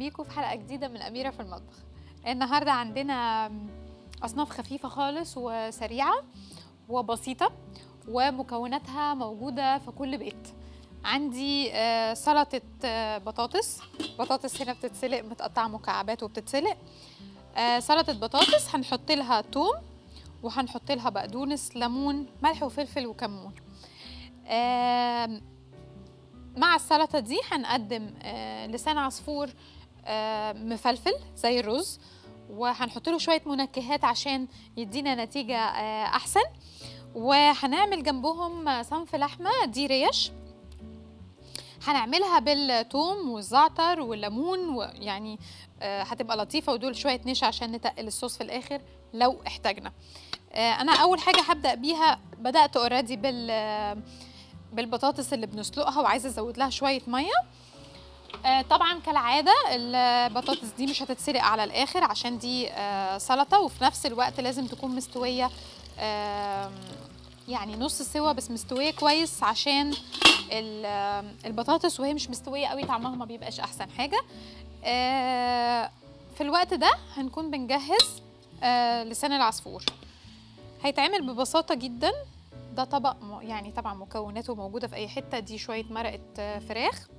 بيكم في حلقة جديدة من أميرة في المطبخ النهاردة عندنا أصناف خفيفة خالص وسريعة وبسيطة ومكوناتها موجودة في كل بيت عندي آه، سلطة آه، بطاطس بطاطس هنا بتتسلق متقطعة مكعبات وبتتسلق آه، سلطة بطاطس هنحط لها توم وهنحط لها بقدونس ليمون ملح وفلفل وكمون آم، مع السلطة دي هنقدم آه، لسان عصفور آه، مفلفل زي الرز وهنحط له شوية منكهات عشان يدينا نتيجة آه، أحسن وهنعمل جنبهم آه، صنف لحمة دي ريش هنعملها بالثوم والزعتر والليمون ويعني آه، هتبقى لطيفة ودول شوية نشا عشان نتقل الصوص في الآخر لو احتاجنا آه، أنا أول حاجة هبدأ بيها بدأت اوريدي بال آه، بالبطاطس اللي بنسلقها وعايزة أزود لها شوية مية آه، طبعا كالعادة البطاطس دي مش هتتسلق على الآخر عشان دي آه، سلطة وفي نفس الوقت لازم تكون مستوية آم، يعني نص سوا بس مستوية كويس عشان ال- آم، البطاطس وهي مش مستوية قوي طعمها ما بيبقاش أحسن حاجة آه، في الوقت ده هنكون بنجهز آه، لسان العصفور هيتعمل ببساطة جدا ده طبق م- يعني طبعا مكوناته موجودة في أي حتة دي شوية مرقة آه، فراخ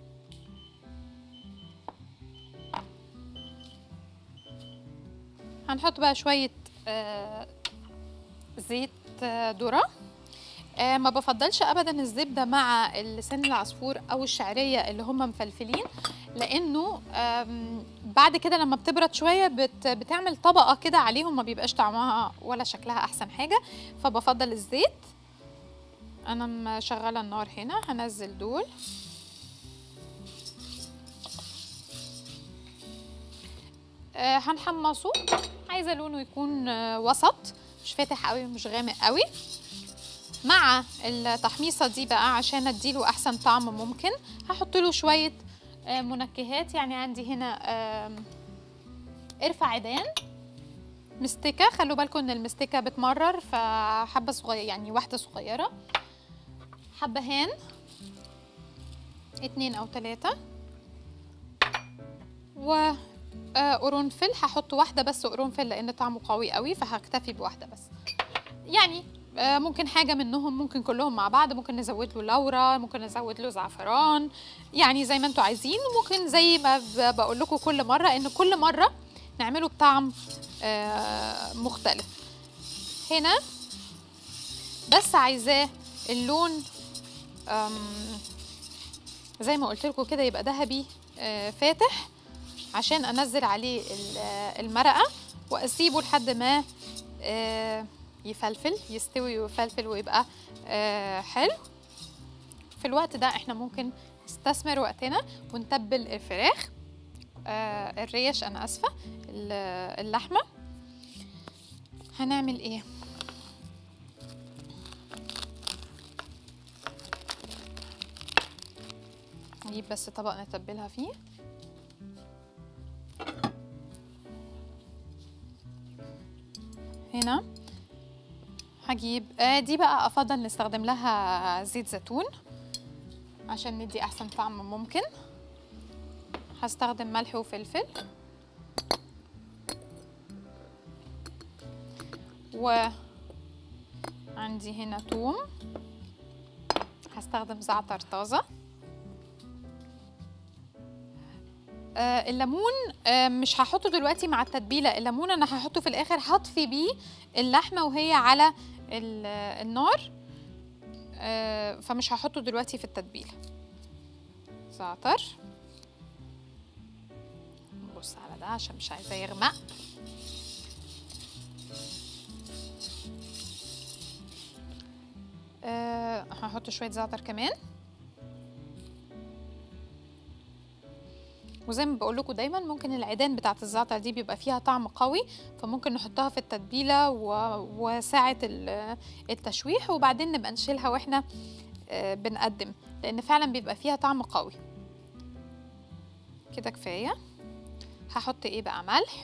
هنحط بقى شوية آه، زيت آه، ذرة آه، ما بفضلش ابدا الزبده مع لسان العصفور او الشعريه اللي هم مفلفلين لانه آم، بعد كده لما بتبرد شويه بت بتعمل طبقه كده عليهم ما بيبقاش طعمها ولا شكلها احسن حاجه فبفضل الزيت انا مشغله النار هنا هنزل دول آه، هنحمصه عايزه لونه يكون آه، وسط مش فاتح قوي ومش غامق قوي مع التحميصه دي بقى عشان اديله احسن طعم ممكن هحط له شويه آه، منكهات يعني عندي هنا آم، قرفه عيدان مستكه خلوا بالكم ان المستكه بتمرر فحبه صغيره يعني واحده صغيره حبهان اتنين او تلاتة و آه، قرنفل هحط واحده بس قرنفل لان طعمه قوي قوي فهكتفي بواحده بس يعني آه، ممكن حاجه منهم ممكن كلهم مع بعض ممكن نزود له لورا ممكن نزود له زعفران يعني زي ما انتوا عايزين وممكن زي ما ب- بقول لكم كل مره ان كل مره نعمله بطعم آه، مختلف هنا بس عايزاه اللون آم، زي ما قلت لكم كده يبقى ذهبي آه، فاتح عشان انزل عليه ال- آه، المرقه واسيبه لحد ما آه، يفلفل يستوي ويفلفل ويبقى آه، حلو في الوقت ده احنا ممكن نستثمر وقتنا ونتبل الفراخ آه، الريش انا اسفه ال- اللحمه هنعمل ايه نجيب بس طبق نتبلها فيه هنا هجيب آه دي بقى افضل نستخدم لها زيت زيتون عشان ندي احسن طعم ممكن هستخدم ملح وفلفل وعندي هنا توم هستخدم زعتر طازه آه، الليمون آه، مش هحطه دلوقتي مع التتبيله الليمون انا هحطه في الاخر هطفي بيه اللحمه وهي على ال- النار آه، فمش هحطه دلوقتي في التتبيله زعتر نبص على ده عشان مش عايزاه يغمق أه هحط شويه زعتر كمان وزي ما بقول لكم دايما ممكن العيدان بتاعه الزعتر دي بيبقى فيها طعم قوي فممكن نحطها في التتبيله و... وساعه ال- التشويح وبعدين نبقى نشيلها واحنا آه، بنقدم لان فعلا بيبقى فيها طعم قوي كده كفايه هحط ايه بقى ملح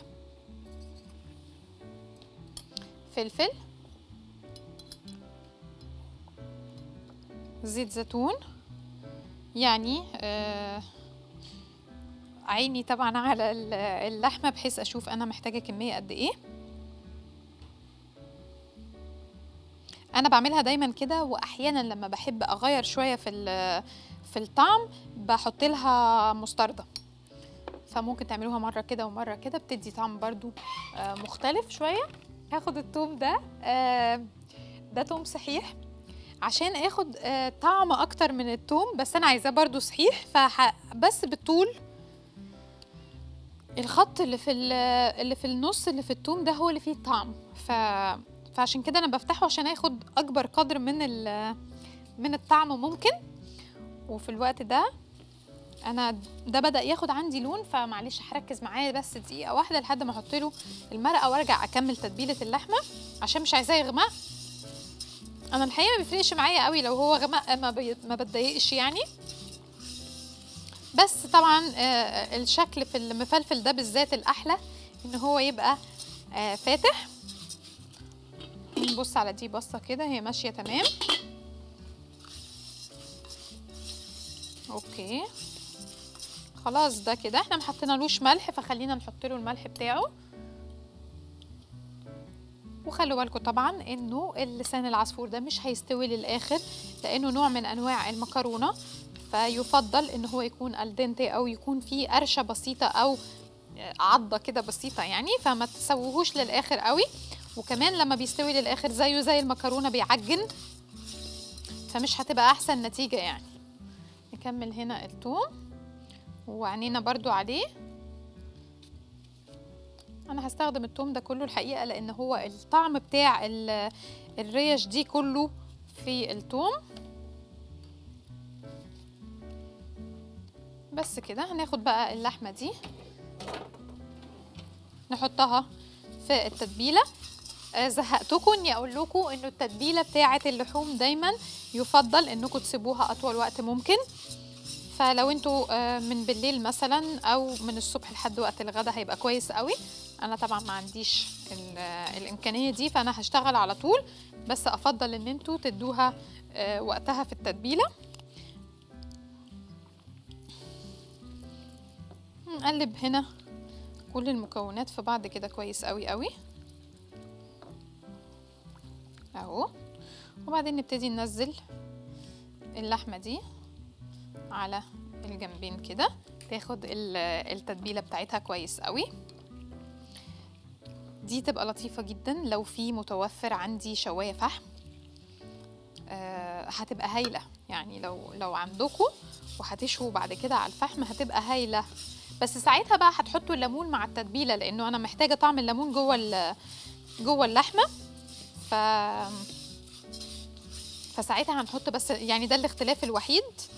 فلفل زيت زيتون يعني آه عيني طبعا على ال- اللحمه بحيث اشوف انا محتاجه كميه قد ايه انا بعملها دايما كده واحيانا لما بحب اغير شويه في ال- في الطعم بحط لها مستردة فممكن تعملوها مره كده ومره كده بتدي طعم برضو آه، مختلف شويه هاخد التوم ده آه، ده توم صحيح عشان اخد آه، طعم اكتر من التوم بس انا عايزاه برضو صحيح فح بس بالطول الخط اللي في ال- اللي في النص اللي في التوم ده هو اللي فيه الطعم ف فعشان كده انا بفتحه عشان اخد اكبر قدر من ال من الطعم ممكن وفي الوقت ده انا ده بدا ياخد عندي لون فمعلش هركز معاه بس دقيقه واحده لحد ما احط له المرقه وارجع اكمل تتبيله اللحمه عشان مش عايزاه يغمق انا الحقيقه ما بيفرقش معايا قوي لو هو غمق ما, بي... ما بتضايقش يعني بس طبعا آه، الشكل في المفلفل ده بالذات الاحلى ان هو يبقى آه، فاتح نبص على دي بصه كده هي ماشيه تمام اوكي خلاص ده كده احنا ما حطينالوش ملح فخلينا نحط له الملح بتاعه وخلوا بالكم طبعا انه اللسان العصفور ده مش هيستوي للاخر لانه نوع من انواع المكرونه فيفضل ان هو يكون الدنتي او يكون فيه قرشه بسيطه او عضه كده بسيطه يعني فما تسووهوش للاخر قوي وكمان لما بيستوي للاخر زيه زي المكرونه بيعجن فمش هتبقى احسن نتيجه يعني نكمل هنا الثوم وعينينا برضو عليه انا هستخدم الثوم ده كله الحقيقه لان هو الطعم بتاع ال- الريش دي كله في الثوم بس كده هناخد بقى اللحمه دي نحطها في التتبيله آه، زهقتكم اني اقول لكم انه التتبيله بتاعه اللحوم دايما يفضل انكم تسيبوها اطول وقت ممكن فلو انتوا آه، من بالليل مثلا او من الصبح لحد وقت الغدا هيبقى كويس قوي انا طبعا ما عنديش ال- آه، الامكانيه دي فانا هشتغل على طول بس افضل ان انتوا تدوها آه، وقتها في التتبيله نقلب هنا كل المكونات في بعض كده كويس قوي قوي اهو وبعدين نبتدي ننزل اللحمه دي على الجنبين كده تاخد ال- التتبيله بتاعتها كويس قوي دي تبقى لطيفه جدا لو في متوفر عندي شوايه فحم آه هتبقى هايله يعني لو لو عندكم وهتشووا بعد كده على الفحم هتبقى هايله بس ساعتها بقى هتحطوا الليمون مع التتبيله لانه انا محتاجه طعم الليمون جوه ال- جوه اللحمه ف فساعتها هنحط بس يعني ده الاختلاف الوحيد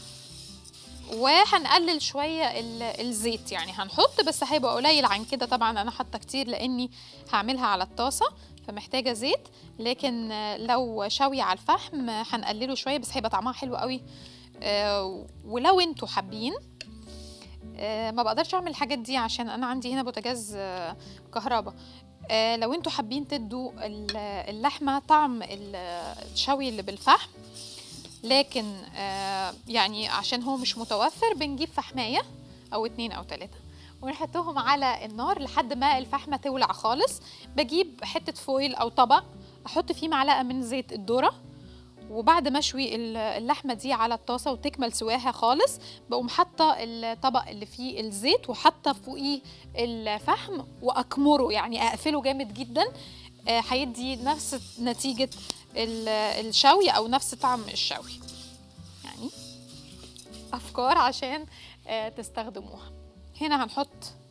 وهنقلل شويه ال- الزيت يعني هنحط بس هيبقى قليل عن كده طبعا انا حاطه كتير لاني هعملها على الطاسه فمحتاجه زيت لكن آه، لو شوي على الفحم آه، هنقلله شويه بس هيبقى طعمها حلو قوي آه، ولو انتوا حابين آه، ما بقدرش اعمل الحاجات دي عشان انا عندي هنا بوتاجاز آه، كهرباء آه، لو انتوا حابين تدوا ال- اللحمه طعم ال- الشوي اللي بالفحم لكن آه، يعني عشان هو مش متوفر بنجيب فحمايه او اتنين او تلاته ونحطهم على النار لحد ما الفحمه تولع خالص بجيب حته فويل او طبق احط فيه معلقه من زيت الذره وبعد ما اشوي ال- اللحمه دي على الطاسه وتكمل سواها خالص بقوم حاطه الطبق اللي فيه الزيت وحاطه فوقيه الفحم واكمره يعني اقفله جامد جدا آه، هيدي نفس نتيجه ال- الشوي او نفس طعم الشوي يعني افكار عشان آه، تستخدموها هنا هنحط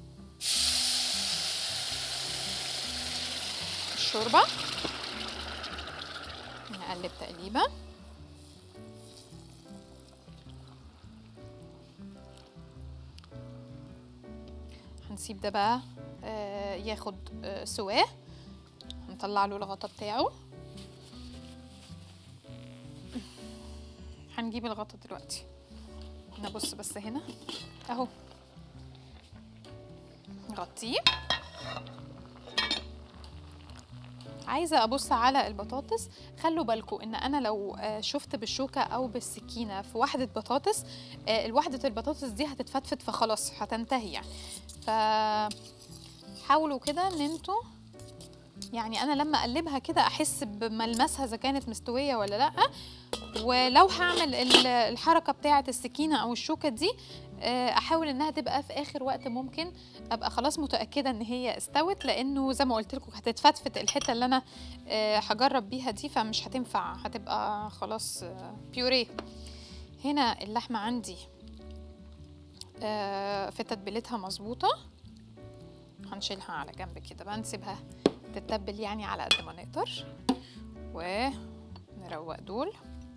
الشوربه نقلب تقليبه هنسيب ده بقى آه، ياخد آه، سواه هنطلع له الغطا بتاعه هنجيب الغطا دلوقتي نبص بس هنا اهو نغطيه عايزه ابص على البطاطس خلوا بالكم ان انا لو آه، شفت بالشوكه او بالسكينه في واحده بطاطس آه، الواحده البطاطس دي هتتفتفت فخلاص هتنتهي يعني ف حاولوا كده ان انتوا يعني انا لما اقلبها كده احس بملمسها اذا كانت مستويه ولا لا ولو هعمل ال- الحركه بتاعه السكينه او الشوكه دي آه، احاول انها تبقى في اخر وقت ممكن ابقى خلاص متاكده ان هي استوت لانه زي ما قلت لكم هتتفتفت الحته اللي انا آه، هجرب بيها دي فمش هتنفع هتبقى خلاص آه، بيوريه هنا اللحمه عندي آه، في تتبيلتها مظبوطه هنشيلها على جنب كده بقى نسيبها تتبل يعني على قد ما نقدر ونروق دول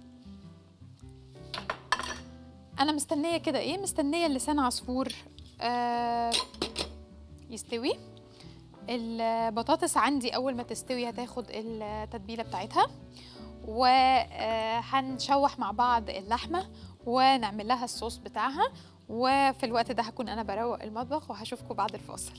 انا مستنيه كده ايه مستنيه لسان عصفور آه يستوي البطاطس عندي اول ما تستوي هتاخد التتبيله بتاعتها وهنشوح مع بعض اللحمه ونعمل لها الصوص بتاعها وفي الوقت ده هكون انا بروق المطبخ وهشوفكم بعد الفاصل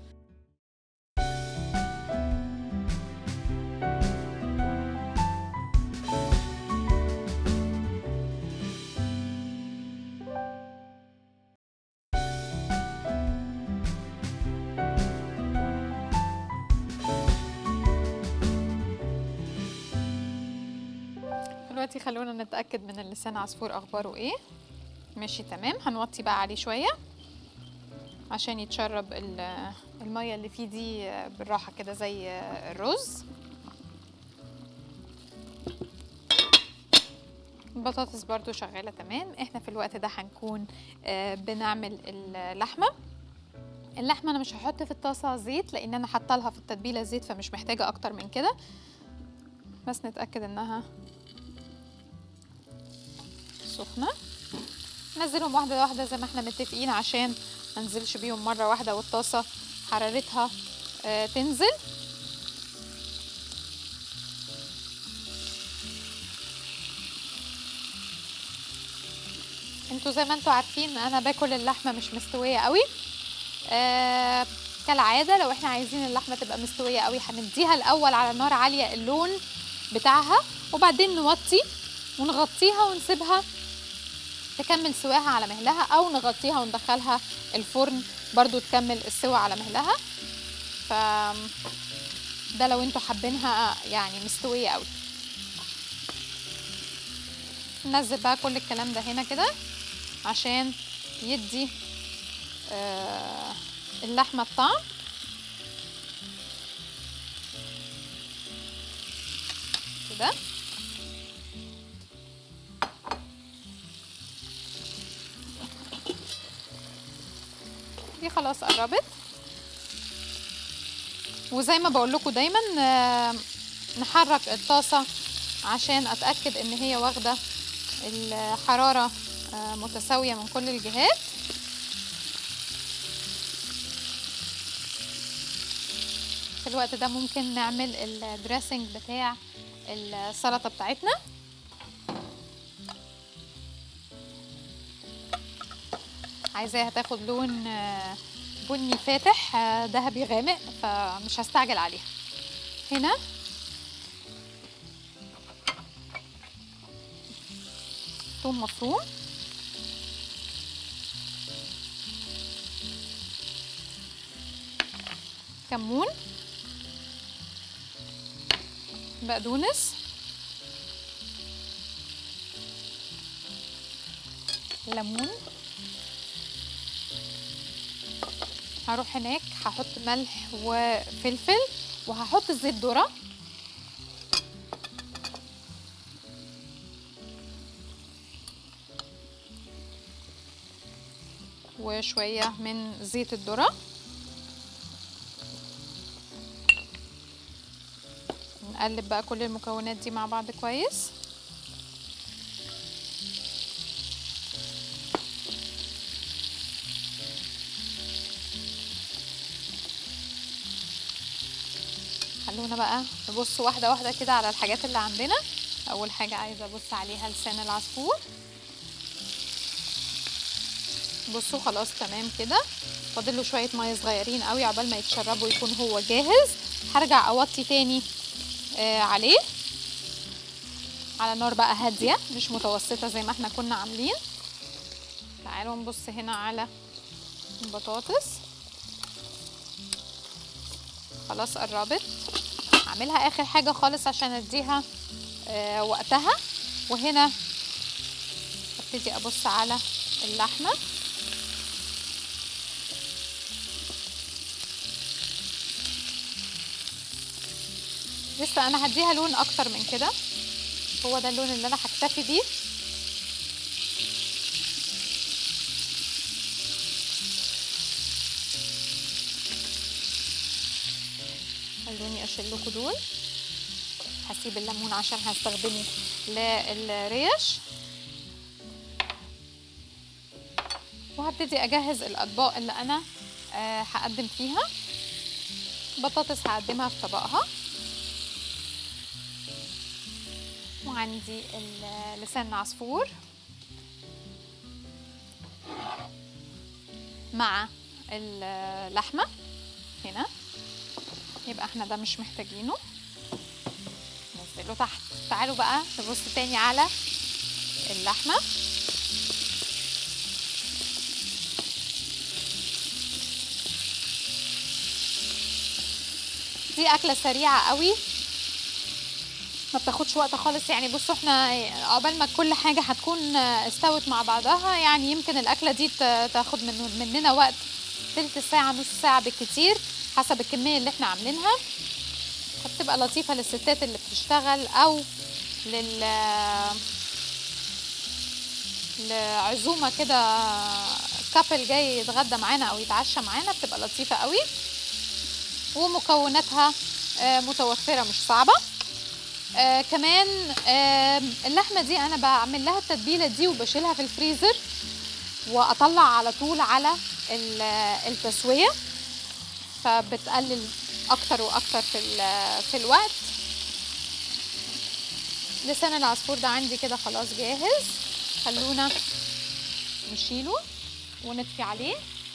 دلوقتي خلونا نتأكد من اللسان عصفور أخباره إيه ماشي تمام هنوطي بقى عليه شوية عشان يتشرب ال- المية اللي فيه دي بالراحة كده زي الرز البطاطس برضو شغالة تمام احنا في الوقت ده هنكون آه، بنعمل اللحمة اللحمة انا مش هحط في الطاسة زيت لان انا حاطه لها في التتبيلة زيت فمش محتاجة اكتر من كده بس نتأكد انها سخنة نزلهم واحدة واحدة زي ما احنا متفقين عشان ما ننزلش بيهم مرة واحدة والطاسة حرارتها آه، تنزل انتوا زي ما انتوا عارفين انا باكل اللحمة مش مستوية قوي آه كالعادة لو احنا عايزين اللحمة تبقى مستوية قوي هنديها الاول على نار عالية اللون بتاعها وبعدين نوطي ونغطيها ونسيبها تكمل سواها على مهلها او نغطيها وندخلها الفرن برضو تكمل السوا على مهلها ف ده لو انتوا حابينها يعني مستوية قوي ننزل بقى كل الكلام ده هنا كده عشان يدي آه اللحمة الطعم كده دي خلاص قربت وزي ما بقول لكم دايما آه، نحرك الطاسة عشان اتأكد ان هي واخدة الحرارة آه، متساوية من كل الجهات في الوقت ده ممكن نعمل الدريسنج بتاع السلطة بتاعتنا عايزاها تاخد لون آه، بني فاتح آه، ذهبي غامق فمش هستعجل عليها هنا ثوم مفروم كمون بقدونس ليمون هروح هناك هحط ملح وفلفل وهحط زيت ذره وشويه من زيت الذره نقلب بقى كل المكونات دي مع بعض كويس خلونا بقى نبص واحدة واحدة كده على الحاجات اللي عندنا أول حاجة عايزة أبص عليها لسان العصفور بصوا خلاص تمام كده فاضل له شوية مية صغيرين قوي عقبال ما يتشربوا يكون هو جاهز هرجع أوطي تاني آه عليه على نار بقى هاديه مش متوسطه زي ما احنا كنا عاملين تعالوا نبص هنا على البطاطس خلاص قربت هعملها اخر حاجه خالص عشان اديها آه وقتها وهنا ابتدي ابص على اللحمه لسه انا هديها لون اكتر من كده هو ده اللون اللي انا هكتفي بيه خلوني اشيل لكم دول هسيب الليمون عشان هستخدمه للريش وهبتدي اجهز الاطباق اللي انا آه هقدم فيها بطاطس هقدمها في طبقها وعندي ال- لسان عصفور مع اللحمه هنا يبقى احنا ده مش محتاجينه ننزله تحت تعالوا بقى نبص تاني على اللحمه دي اكله سريعه قوي ما بتاخدش وقت خالص يعني بصوا احنا عقبال ما كل حاجه هتكون استوت مع بعضها يعني يمكن الاكله دي ت- تاخد من مننا وقت تلت ساعه نص ساعه بالكتير حسب الكميه اللي احنا عاملينها فبتبقى لطيفه للستات اللي بتشتغل او لل لعزومه كده كابل جاي يتغدى معانا او يتعشى معانا بتبقى لطيفه قوي ومكوناتها آه، متوفره مش صعبه آه كمان آه اللحمه دي انا بعمل لها التتبيله دي وبشيلها في الفريزر واطلع على طول على ال- التسويه فبتقلل اكتر واكتر في ال- في الوقت لسان العصفور ده عندي كده خلاص جاهز خلونا نشيله ونطفي عليه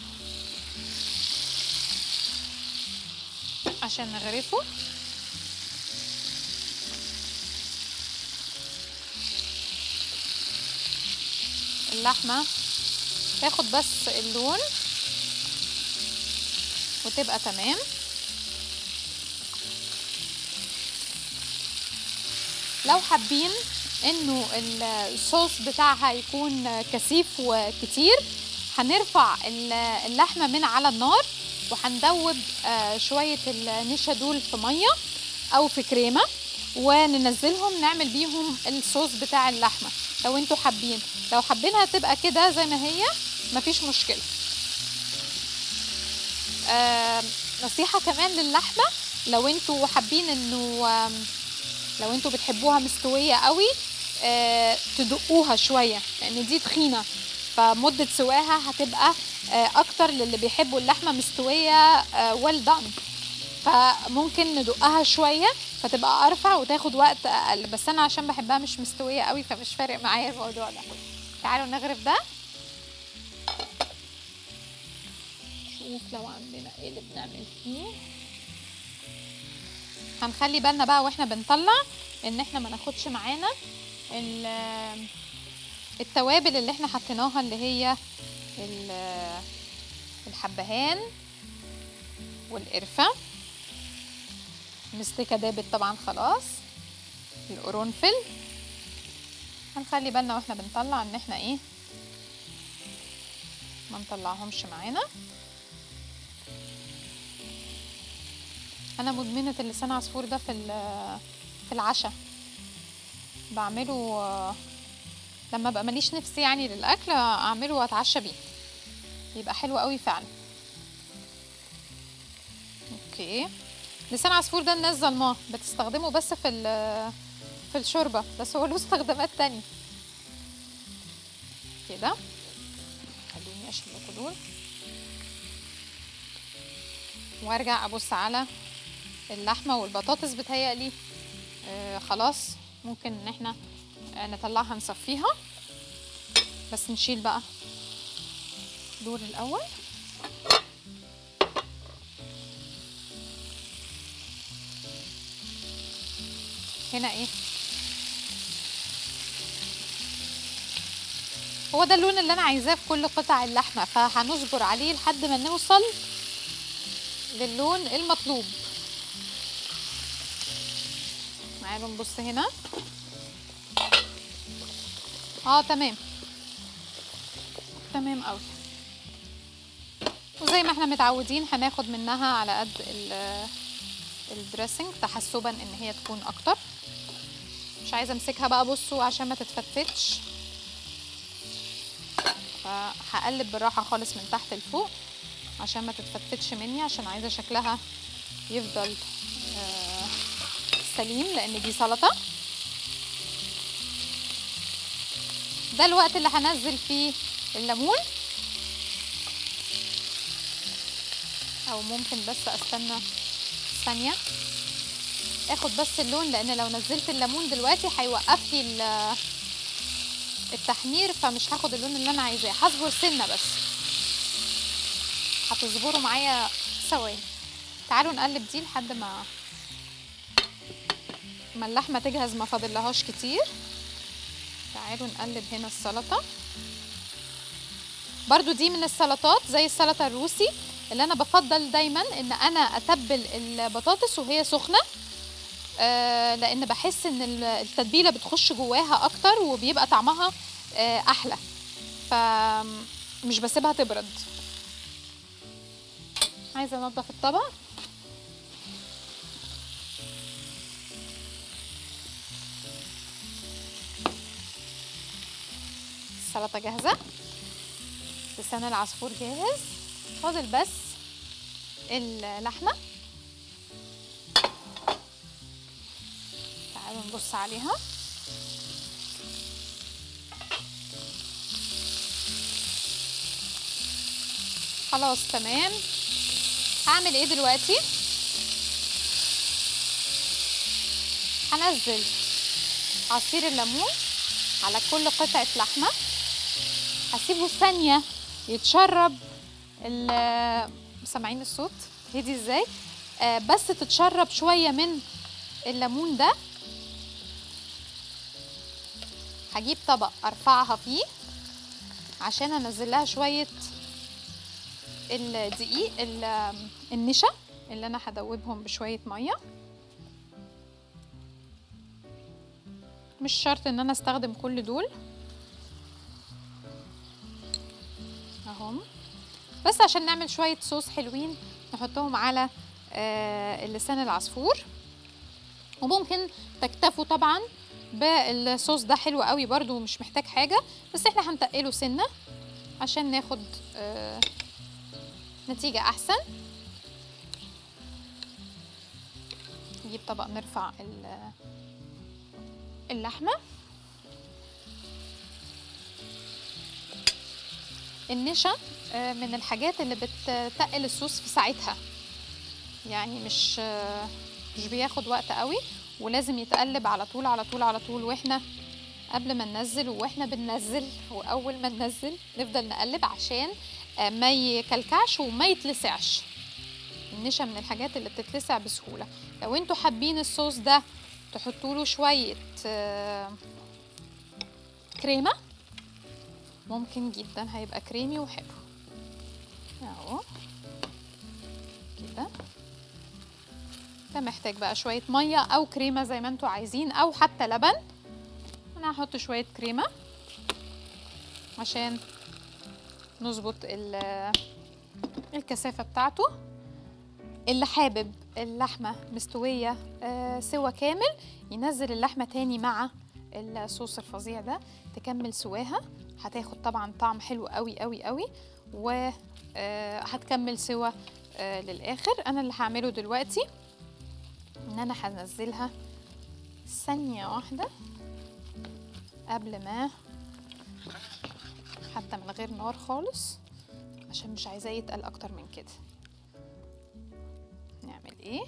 عشان نغرفه اللحمة تاخد بس اللون وتبقى تمام لو حابين انه الصوص بتاعها يكون كثيف وكتير هنرفع ال- اللحمة من على النار وهندوب آه، شوية النشا دول في مية او في كريمة وننزلهم نعمل بيهم الصوص بتاع اللحمة لو انتوا حابين لو حابينها تبقى كده زي ما هي مفيش مشكلة آه نصيحة كمان للحمة لو انتوا حابين انه آم، لو انتوا بتحبوها مستوية قوي آه تدقوها شوية لان دي تخينة فمدة سواها هتبقى آه اكتر للي بيحبوا اللحمة مستوية آه well done فممكن ندقها شوية فتبقى ارفع وتاخد وقت اقل بس انا عشان بحبها مش مستوية قوي فمش فارق معايا الموضوع ده تعالوا نغرف ده شوف لو عندنا ايه اللي بنعمل فيه هنخلي بالنا بقى واحنا بنطلع ان احنا ما ناخدش معانا ال- التوابل اللي احنا حطيناها اللي هي ال- الحبهان والقرفة المستكة دابت طبعا خلاص القرنفل هنخلي بالنا واحنا بنطلع ان احنا ايه ما نطلعهمش معانا انا مدمنه اللسان عصفور ده في ال- في العشاء بعمله آه، لما بقى ماليش نفسي يعني للاكل اعمله واتعشى بيه يبقى حلو قوي فعلا اوكي لسان عصفور ده الناس ظلماه بتستخدمه بس في ال- في الشوربه بس هو له استخدامات تانية كده خلوني اشيل لكم دول وارجع ابص على اللحمه والبطاطس بتهيألي آه خلاص ممكن ان احنا آه نطلعها نصفيها بس نشيل بقى دول الاول هنا ايه هو ده اللون اللي انا عايزاه في كل قطع اللحمه فهنصبر عليه لحد ما نوصل للون المطلوب تعالوا نبص هنا اه تمام تمام قوي وزي ما احنا متعودين هناخد منها على قد ال- الدريسنج تحسبا ان هي تكون اكتر مش عايزه امسكها بقى بصوا عشان ما تتفتفتش فهقلب بالراحه خالص من تحت لفوق عشان ما تتفتفتش مني عشان عايزه شكلها يفضل آه، سليم لان دي سلطه ده الوقت اللي هنزل فيه الليمون او ممكن بس استنى ثانيه اخد بس اللون لان لو نزلت الليمون دلوقتي هيوقف لي ال- التحمير فمش هاخد اللون اللي انا عايزاه هصبر سنه بس هتصبروا معايا ثواني تعالوا نقلب دي لحد ما ما اللحمه تجهز ما فاضلهاش كتير تعالوا نقلب هنا السلطه برضو دي من السلطات زي السلطه الروسي اللي انا بفضل دايما ان انا اتبل البطاطس وهي سخنه آه، لان بحس ان ال- التتبيله بتخش جواها اكتر وبيبقى طعمها آه، احلى فمش بسيبها تبرد عايزه انضف الطبق السلطه جاهزه لسان العصفور جاهز فاضل بس اللحمه تعالوا نبص عليها خلاص تمام هعمل ايه دلوقتي هنزل عصير الليمون على كل قطعة لحمة هسيبه ثانية يتشرب ال- سامعين الصوت هدي ازاي آه بس تتشرب شوية من الليمون ده هجيب طبق ارفعها فيه عشان انزل لها شويه الدقيق ال- النشا اللي انا هدوبهم بشويه ميه مش شرط ان انا استخدم كل دول اهم بس عشان نعمل شويه صوص حلوين نحطهم على آه، اللسان العصفور وممكن تكتفوا طبعا بالصوص ده حلو قوي برضو ومش محتاج حاجه بس احنا هنتقله سنه عشان ناخد آه، نتيجه احسن نجيب طبق نرفع ال- اللحمه النشا آه، من الحاجات اللي بتتقل الصوص في ساعتها يعني مش آه، مش بياخد وقت قوي ولازم يتقلب على طول على طول على طول واحنا قبل ما ننزل واحنا بننزل واول ما ننزل نفضل نقلب عشان آه، ما يكلكعش وما يتلسعش النشا من الحاجات اللي بتتلسع بسهوله لو انتوا حابين الصوص ده تحطوا له شويه آه، كريمه ممكن جدا هيبقى كريمي وحلو اهو كده ده محتاج بقى شوية مية أو كريمة زي ما انتوا عايزين أو حتى لبن أنا هحط شوية كريمة عشان نظبط ال- الكثافة بتاعته اللي حابب اللحمة مستوية آه، سوا كامل ينزل اللحمة تاني مع الصوص الفظيع ده تكمل سواها هتاخد طبعا طعم حلو قوي قوي قوي وهتكمل سوا آه، للآخر أنا اللي هعمله دلوقتي ان انا هنزلها ثانية واحدة قبل ما حتى من غير نار خالص عشان مش عايزاه يتقل اكتر من كده نعمل ايه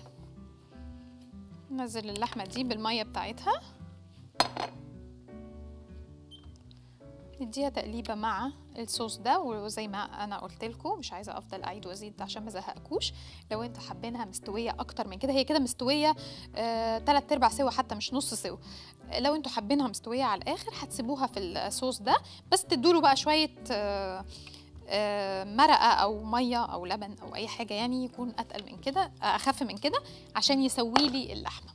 ننزل اللحمة دي بالمية بتاعتها نديها تقليبه مع الصوص ده وزي ما انا قلت لكم مش عايزه افضل اعيد وازيد عشان ما ازهقكوش لو انتوا حابينها مستويه اكتر من كده هي كده مستويه آه، تلات ارباع سوا حتى مش نص سوا لو انتوا حابينها مستويه على الاخر هتسيبوها في الصوص ده بس تدوله بقى شويه آه، آه، مرقه او ميه او لبن او اي حاجه يعني يكون اتقل من كده آه، اخف من كده عشان يسوي لي اللحمه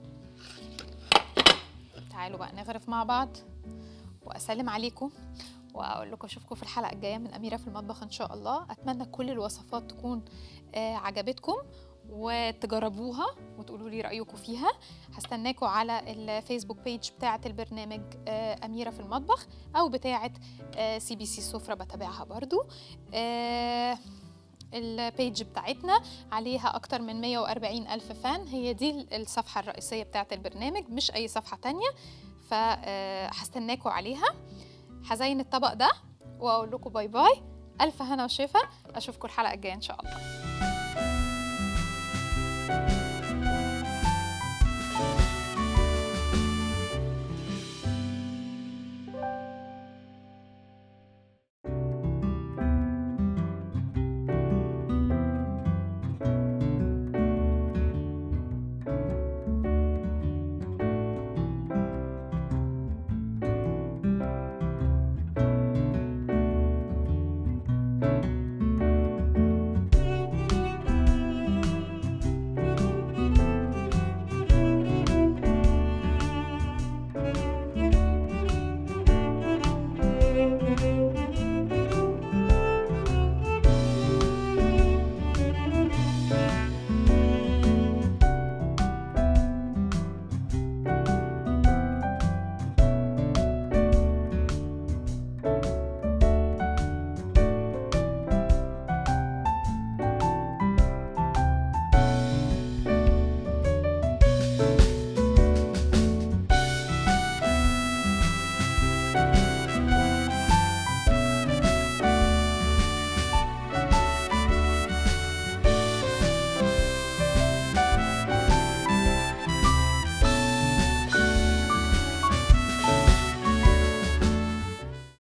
تعالوا بقى نغرف مع بعض واسلم عليكم واقول لكم اشوفكم في الحلقه الجايه من اميره في المطبخ ان شاء الله اتمنى كل الوصفات تكون آه، عجبتكم وتجربوها وتقولوا لي رايكم فيها هستناكم على الفيسبوك بيج بتاعه البرنامج آه، اميره في المطبخ او بتاعه سي بي سي سفره بتابعها برضو آه، البيج بتاعتنا عليها أكتر من 140 ألف فان هي دي الصفحة الرئيسية بتاعة البرنامج مش أي صفحة تانية فهستناكوا عليها هزين الطبق ده وأقول لكم باي باي ألف هنا وشفا أشوفكم الحلقة الجاية إن شاء الله